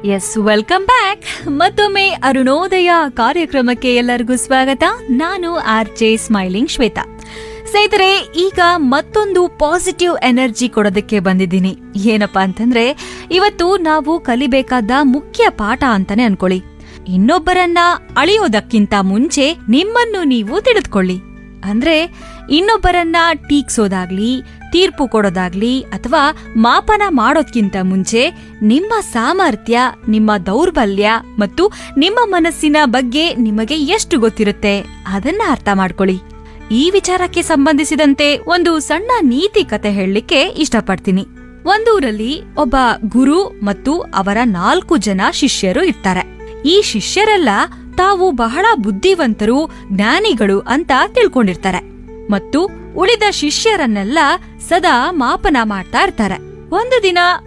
S welcome back ಮತ್ತೊಮ್ಮೆ ಅರುಣೋದಯ ಕಾರ್ಯಕ್ರಮಕ್ಕೆ ಎಲ್ಲರಿಗೂ ಸ್ವಾಗತ ನಾನು ಆರ್ ಜೆ ಸ್ಮೈಲಿಂಗ್ ಶ್ವೇತಾ ಸ್ನೇಹಿತರೆ ಈಗ ಮತ್ತೊಂದು ಪಾಸಿಟಿವ್ ಎನರ್ಜಿ ಕೊಡೋದಕ್ಕೆ ಬಂದಿದ್ದೀನಿ ಏನಪ್ಪಾ ಅಂತಂದ್ರೆ ಇವತ್ತು ನಾವು ಕಲಿಬೇಕಾದ ಮುಖ್ಯ ಪಾಠ ಅಂತಾನೆ ಅನ್ಕೊಳ್ಳಿ ಇನ್ನೊಬ್ಬರನ್ನ ಅಳಿಯೋದಕ್ಕಿಂತ ಮುಂಚೆ ನಿಮ್ಮನ್ನು ನೀವು ತಿಳಿದುಕೊಳ್ಳಿ ಅಂದ್ರೆ ಇನ್ನೊಬ್ಬರನ್ನ ಟೀಕ್ಸೋದಾಗ್ಲಿ ತೀರ್ಪು ಕೊಡೋದಾಗ್ಲಿ ಅಥವಾ ಮಾಪನ ಮಾಡೋದ್ಕಿಂತ ಮುಂಚೆ ನಿಮ್ಮ ಸಾಮರ್ಥ್ಯ ನಿಮ್ಮ ದೌರ್ಬಲ್ಯ ಮತ್ತು ನಿಮ್ಮ ಮನಸ್ಸಿನ ಬಗ್ಗೆ ನಿಮಗೆ ಎಷ್ಟು ಗೊತ್ತಿರುತ್ತೆ ಅದನ್ನ ಅರ್ಥ ಮಾಡ್ಕೊಳ್ಳಿ ಈ ವಿಚಾರಕ್ಕೆ ಸಂಬಂಧಿಸಿದಂತೆ ಒಂದು ಸಣ್ಣ ನೀತಿ ಕತೆ ಹೇಳಲಿಕ್ಕೆ ಇಷ್ಟಪಡ್ತೀನಿ ಒಂದೂರಲ್ಲಿ ಒಬ್ಬ ಗುರು ಮತ್ತು ಅವರ ನಾಲ್ಕು ಜನ ಶಿಷ್ಯರು ಇರ್ತಾರೆ ಈ ಶಿಷ್ಯರೆಲ್ಲ ತಾವು ಬಹಳ ಬುದ್ಧಿವಂತರು ಜ್ಞಾನಿಗಳು ಅಂತ ತಿಳ್ಕೊಂಡಿರ್ತಾರೆ ಮತ್ತು ಉಳಿದ ಶಿಷ್ಯರನ್ನೆಲ್ಲ ಸದಾ ಮಾಪನ ಮಾಡ್ತಾ ಇರ್ತಾರೆ ಒಂದು ದಿನ